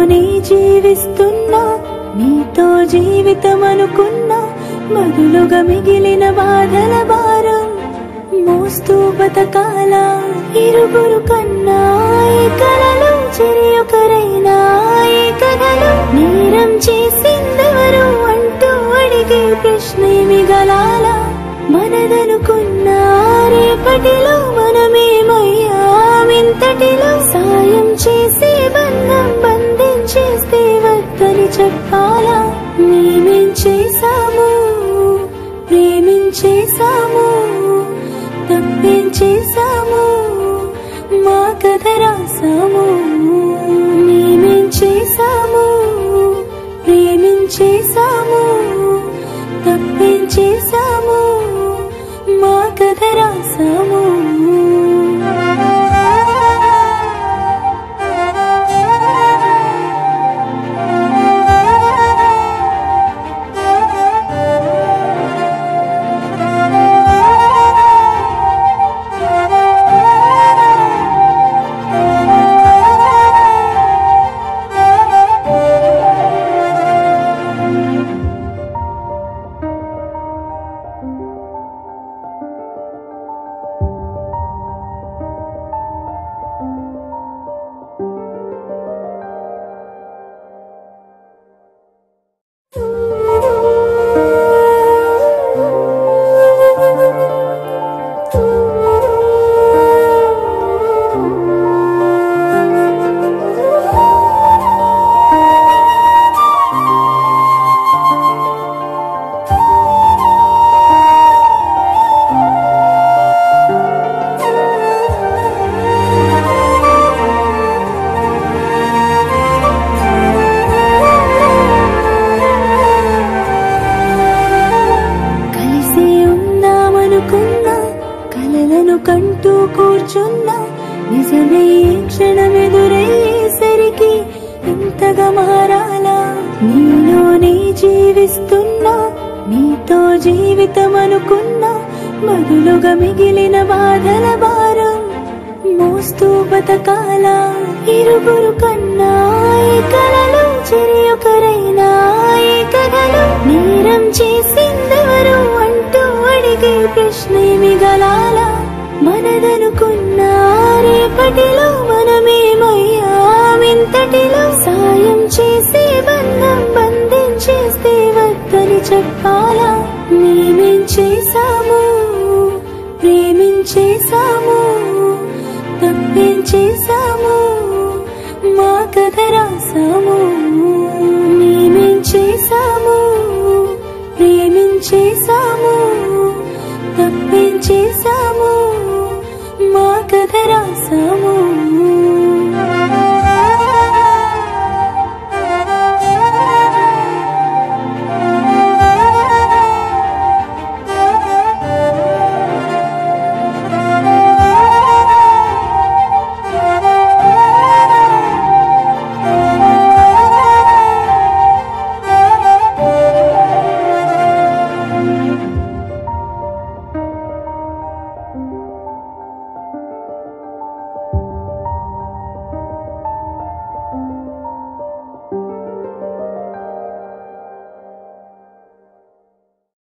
నీలోనే జీవిస్తున్నా నీతో జీవితం అనుకున్నా బదులుగా మిగిలిన బాధల భారం మోస్తూ బతకాల ఇరుగురు కన్నా ఈ కలలు చెరి ఒకరైనా ఈ కథలు నేరం చేసిందెవరు అంటూ అడిగే ప్రశ్న మిగలాల మనదనుకున్న రేపటిలో మనమేమయ్యామింతటిలో సాయం చేసే బంధం బంధించేస్తే వద్దని చెప్పాలా మేమేం చేశాము ప్రేమించేశాము తప్పేం చేశాము మా కథ రాసాము మేమేం చేశాము ప్రేమించేశాము తప్పేం చేశాము మా కథ రాసాము కలిసి ఉందామనుకున్నా కలలను కంటూ కూర్చున్నా నిజమే ఈ క్షణమెదురయ్యేసరికి ఇంతగా మారాలా నీలోనే జీవిస్తున్నా నీతో జీవితం అనుకున్నా బదులుగా మిగిలిన బాధల భారం మోస్తూ బతకాల ఇరుగురు కన్నా ఈ కలలు చెరి ఒకరైనా ఈ కథలు నేరం చేసిందెవరు అంటూ అడిగే ప్రశ్న మిగలాల మనదనుకున్న రేపటిలో మనమేమయ్యామింతటిలో సాయం చేసే బంధం బంధించేస్తే వద్దని చెప్పాలా మేమేం చేశాము ప్రేమించేశాము తప్పేం చేశాము మా కథ రాసాము మేమేం చేశాము ప్రేమించేశాము తప్పేం చేశాము మా కథ రాసాము